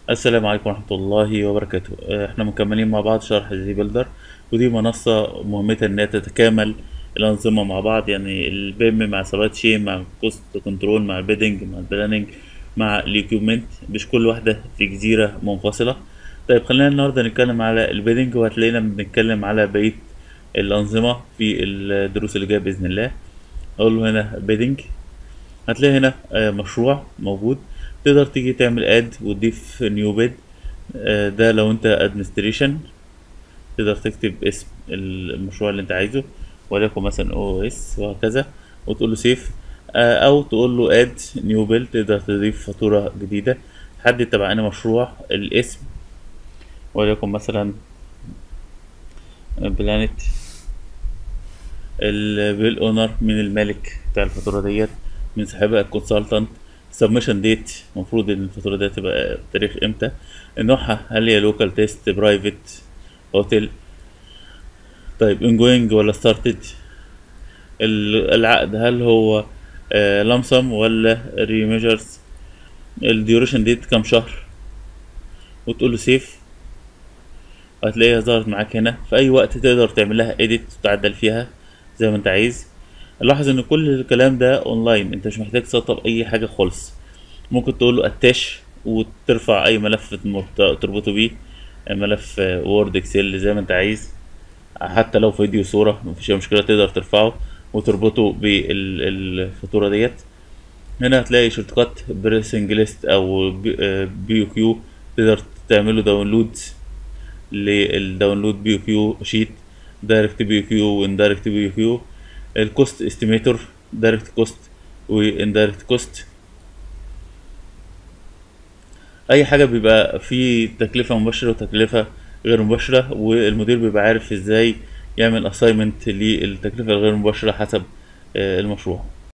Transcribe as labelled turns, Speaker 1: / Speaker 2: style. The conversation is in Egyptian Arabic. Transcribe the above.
Speaker 1: السلام عليكم ورحمة الله وبركاته آه، احنا مكملين مع بعض شرح زي بيلدر ودي منصة مهمتها انها تتكامل الأنظمة مع بعض يعني البيم مع سبات شين مع كوست كنترول مع البيدنج مع البلاننج مع الإيكويبمنت مش كل واحدة في جزيرة منفصلة طيب خلينا النهاردة نتكلم على البيدنج وهتلاقينا بنتكلم على بقية الأنظمة في الدروس اللي جاية بإذن الله أقول له هنا بيدنج هتلاقي هنا آه، مشروع موجود تقدر تيجي تعمل اد وتضيف نيو بيد ده لو انت ادمنستريشن تقدر تكتب اسم المشروع اللي انت عايزه وليكن مثلا او اس وهكذا وتقول له سيف او تقول له اد نيو بيل تقدر تضيف فاتورة جديدة حدد تبع انا مشروع الاسم وليكن مثلا بلانت البيل اونر من المالك بتاع الفاتورة ديت من صاحبها الكونسلتنت سبمشن ديت المفروض ان الفاتورة دي تبقى تاريخ امتى نوعها هل هي لوكال تيست برايفت هوتيل طيب انجوينج ولا ستارتد العقد هل هو لمسم ولا ريميجرز الديوريشن ديت كام شهر وتقول له سيف هتلاقيها ظهرت معاك هنا في اي وقت تقدر تعمل لها اديت وتعدل فيها زي ما انت عايز لاحظ ان كل الكلام ده اونلاين انت مش محتاج تسطب اي حاجه خالص ممكن تقول له اتاش وترفع اي ملف مرت- تربطه بيه ملف وورد اكسل زي ما انت عايز حتى لو فيديو صوره مفيش أي مشكله تقدر ترفعه وتربطه بالفاتوره ديت هنا هتلاقي شورتكات بريسنج ليست او بي كيو تقدر تعمله داونلود للداونلود بي كيو شيت دايركت بي كيو واندايركت بي كيو الكوست استيميتور دايركت كوست واندايركت كوست اي حاجه بيبقى في تكلفه مباشره وتكلفه غير مباشره والمدير بيبقى عارف ازاي يعمل اساينمنت للتكلفه الغير مباشره حسب آه، المشروع